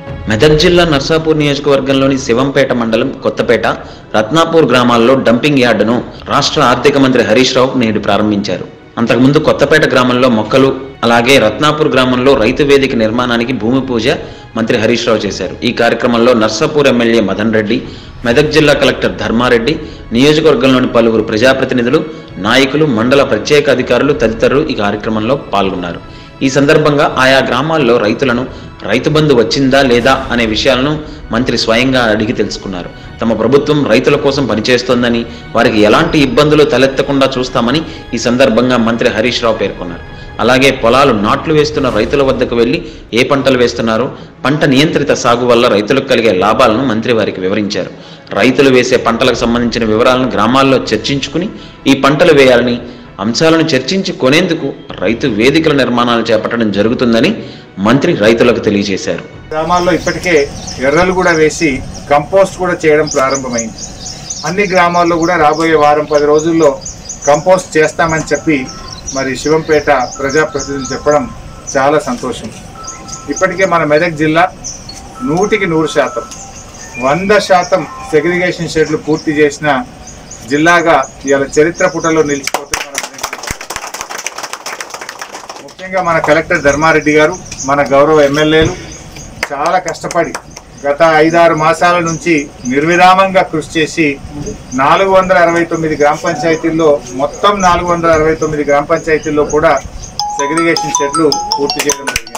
మెదక్ జిల్లా నర్సాపూర్ నియోజకవర్గంలోని శివంపేట మండలం కొత్తపేట రత్నాపూర్ గ్రామాల్లో డంపింగ్ యార్డును రాష్ట్ర ఆర్థిక మంత్రి హరీష్ రావు నేడు ప్రారంభించారు అంతకుముందు కొత్తపేట గ్రామంలో మొక్కలు అలాగే రత్నాపూర్ గ్రామంలో రైతు వేదిక నిర్మాణానికి భూమి పూజ మంత్రి హరీష్ రావు చేశారు ఈ కార్యక్రమంలో నర్సాపూర్ ఎమ్మెల్యే మదన్ రెడ్డి మెదక్ జిల్లా కలెక్టర్ ధర్మారెడ్డి నియోజకవర్గంలోని పలువురు ప్రజాప్రతినిధులు నాయకులు మండల ప్రత్యేక అధికారులు తదితరులు ఈ కార్యక్రమంలో పాల్గొన్నారు ఈ సందర్భంగా ఆయా గ్రామాల్లో రైతులను రైతు బంధు వచ్చిందా లేదా అనే విషయాలను మంత్రి స్వయంగా అడిగి తెలుసుకున్నారు తమ ప్రభుత్వం రైతుల కోసం పనిచేస్తోందని వారికి ఎలాంటి ఇబ్బందులు తలెత్తకుండా చూస్తామని ఈ సందర్భంగా మంత్రి హరీష్ రావు పేర్కొన్నారు అలాగే పొలాలు నాట్లు వేస్తున్న రైతుల వద్దకు వెళ్లి ఏ పంటలు వేస్తున్నారో పంట నియంత్రిత సాగు వల్ల రైతులకు కలిగే లాభాలను మంత్రి వారికి వివరించారు రైతులు వేసే పంటలకు సంబంధించిన వివరాలను గ్రామాల్లో చర్చించుకుని ఈ పంటలు వేయాలని అంశాలను చర్చించి కొనేందుకు రైతు వేదికల నిర్మాణాలు చేపట్టడం జరుగుతుందని మంత్రి రైతులకు తెలియజేశారు గ్రామాల్లో ఇప్పటికే ఎర్రలు కూడా వేసి కంపోస్ట్ కూడా చేయడం ప్రారంభమైంది అన్ని గ్రామాల్లో కూడా రాబోయే వారం పది రోజుల్లో కంపోస్ట్ చేస్తామని చెప్పి మరి శివంపేట ప్రజాప్రతినిధులు చెప్పడం చాలా సంతోషం ఇప్పటికే మన మెదక్ జిల్లా నూటికి నూరు శాతం వంద శాతం సెగ్రిగేషన్ షెడ్లు పూర్తి చేసిన జిల్లాగా ఇవాళ చరిత్ర పుటలో నిలిచిపోతుంది మన మెదక్ జిల్లా. ముఖ్యంగా మన కలెక్టర్ ధర్మారెడ్డి గారు మన గౌరవ ఎమ్మెల్యేలు చాలా కష్టపడి గత ఐదారు మాసాల నుంచి నిర్విరామంగా కృషి చేసి నాలుగు వందల అరవై తొమ్మిది గ్రామ పంచాయతీల్లో మొత్తం నాలుగు వందల అరవై తొమ్మిది గ్రామ పంచాయతీల్లో కూడా సెగ్రిగేషన్ షెడ్లు పూర్తి చేయడం జరిగింది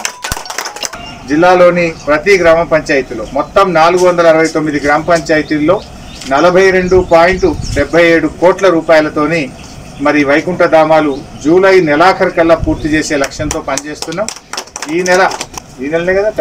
జిల్లాలోని ప్రతి గ్రామ పంచాయతీలో మొత్తం నాలుగు వందల అరవై తొమ్మిది గ్రామ పంచాయతీల్లో నలభై రెండు పాయింట్ డెబ్బై ఏడు కోట్ల రూపాయలతోని మరి వైకుంఠ ధామాలు జూలై నెలాఖరు కల్లా పూర్తి చేసే లక్ష్యంతో పనిచేస్తున్నాం ఈ నెల ఈ నెలనే కదా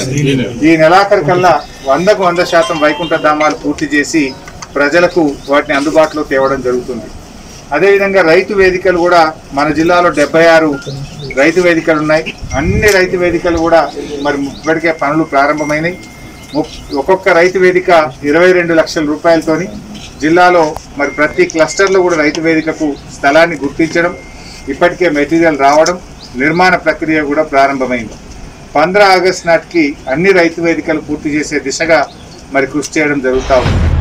ఈ నెలాఖరు కల్లా వందకు వంద శాతం వైకుంఠ ధామాలు పూర్తి చేసి ప్రజలకు వాటిని అందుబాటులో తేవడం జరుగుతుంది అదేవిధంగా రైతు వేదికలు కూడా మన జిల్లాలో డెబ్బై ఆరు రైతు వేదికలు ఉన్నాయి అన్ని రైతు వేదికలు కూడా మరి ఇప్పటికే పనులు ప్రారంభమైనాయి ముప్- ఒక్కొక్క రైతు వేదిక ఇరవై రెండు లక్షల రూపాయలతోని జిల్లాలో మరి ప్రతి క్లస్టర్లో కూడా రైతు వేదికకు స్థలాన్ని గుర్తించడం ఇప్పటికే మెటీరియల్ రావడం నిర్మాణ ప్రక్రియ కూడా ప్రారంభమైంది పంద్రా ఆగస్టు నాటికి అన్ని రైతు వేదికలు పూర్తి చేసే దిశగా మరి కృషి చేయడం జరుగుతూ ఉంది